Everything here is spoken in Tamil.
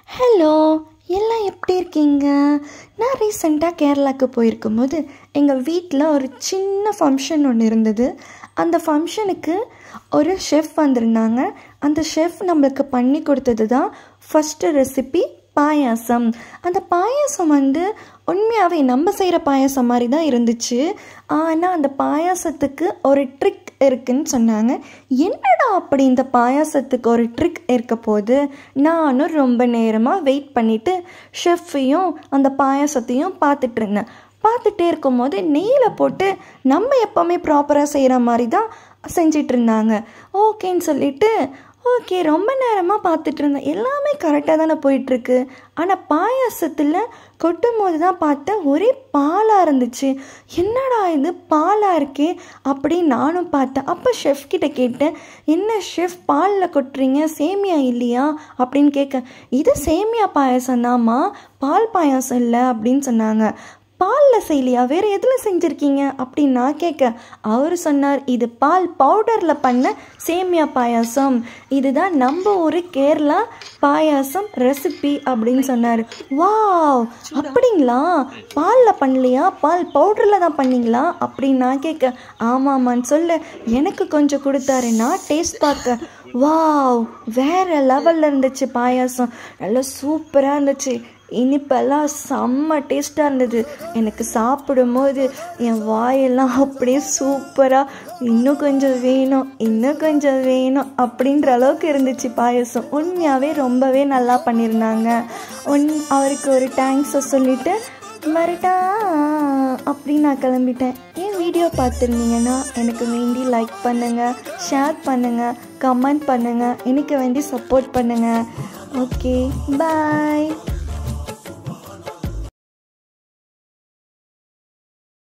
ஹலோ எல்லாம் எப்படி இருக்கீங்க நான் ரீசெண்டாக கேரளாவுக்கு போயிருக்கும்போது எங்கள் வீட்டில் ஒரு சின்ன ஃபங்க்ஷன் ஒன்று இருந்தது அந்த ஃபங்க்ஷனுக்கு ஒரு ஷெஃப் வந்திருந்தாங்க அந்த ஷெஃப் நம்மளுக்கு பண்ணி கொடுத்தது தான் ஃபஸ்ட்டு ரெசிபி பாயாசம் அந்த பாயாசம் வந்து உண்மையாகவே நம்ம செய்கிற பாயாசம் மாதிரி தான் இருந்துச்சு ஆனால் அந்த பாயாசத்துக்கு ஒரு ட்ரிக் இருக்குன்னு சொன்னாங்க என்னடா அப்படி இந்த பாயாசத்துக்கு ஒரு ட்ரிக் இருக்க போது நானும் ரொம்ப நேரமாக வெயிட் பண்ணிவிட்டு ஷெஃப்பையும் அந்த பாயாசத்தையும் பார்த்துட்டு இருந்தேன் பார்த்துட்டே இருக்கும்போது நெய்யில் போட்டு நம்ம எப்போவுமே ப்ராப்பராக செய்கிற மாதிரி தான் செஞ்சிட்டு இருந்தாங்க ஓகேன்னு சொல்லிட்டு ஓகே ரொம்ப நேரமாக பார்த்துட்டு இருந்தேன் எல்லாமே கரெக்டாக தானே போயிட்டுருக்கு ஆனால் பாயாசத்தில் கொட்டும் போது தான் பார்த்தேன் ஒரே பாலாக இருந்துச்சு என்னடா இது பாலாக இருக்கே அப்படின்னு நானும் பார்த்தேன் அப்போ ஷெஃப் கிட்ட கேட்டேன் என்ன ஷெஃப் பாலில் கொட்டுறீங்க சேமியா இல்லையா அப்படின்னு கேட்க இது சேமியா பாயாசம் தாம்மா பால் பாயாசம் இல்லை அப்படின்னு சொன்னாங்க பாலில் செய்யலையா வேறு எதில் செஞ்சுருக்கீங்க அப்படின்னு நான் கேட்க அவர் சொன்னார் இது பால் பவுடரில் பண்ண சேமியா பாயாசம் இதுதான் நம்ம ஊர் கேரளா பாயாசம் ரெசிபி அப்படின்னு சொன்னார் வாவ் அப்படிங்களா பாலில் பண்ணலையா பால் பவுடரில் தான் பண்ணீங்களா அப்படின்னு நான் கேட்க ஆமாம்மான்னு சொல்ல எனக்கு கொஞ்சம் கொடுத்தாரு நான் டேஸ்ட் பார்க்க வாவ் வேறு லெவலில் இருந்துச்சு பாயாசம் நல்லா சூப்பராக இருந்துச்சு இனிப்பெல்லாம் செம்ம டேஸ்ட்டாக இருந்தது எனக்கு சாப்பிடும்போது என் வாயெல்லாம் அப்படியே சூப்பராக இன்னும் கொஞ்சம் வேணும் இன்னும் கொஞ்சம் வேணும் அப்படின்ற அளவுக்கு இருந்துச்சு பாயசம் உண்மையாகவே ரொம்பவே நல்லா பண்ணியிருந்தாங்க ஒன் அவருக்கு ஒரு தேங்க்ஸை சொல்லிவிட்டு வரட்டா அப்படின்னு நான் கிளம்பிட்டேன் என் வீடியோ பார்த்துருந்தீங்கன்னா எனக்கு வேண்டி லைக் பண்ணுங்கள் ஷேர் பண்ணுங்கள் கமெண்ட் பண்ணுங்கள் எனக்கு வேண்டி சப்போர்ட் பண்ணுங்கள் ஓகே பாய்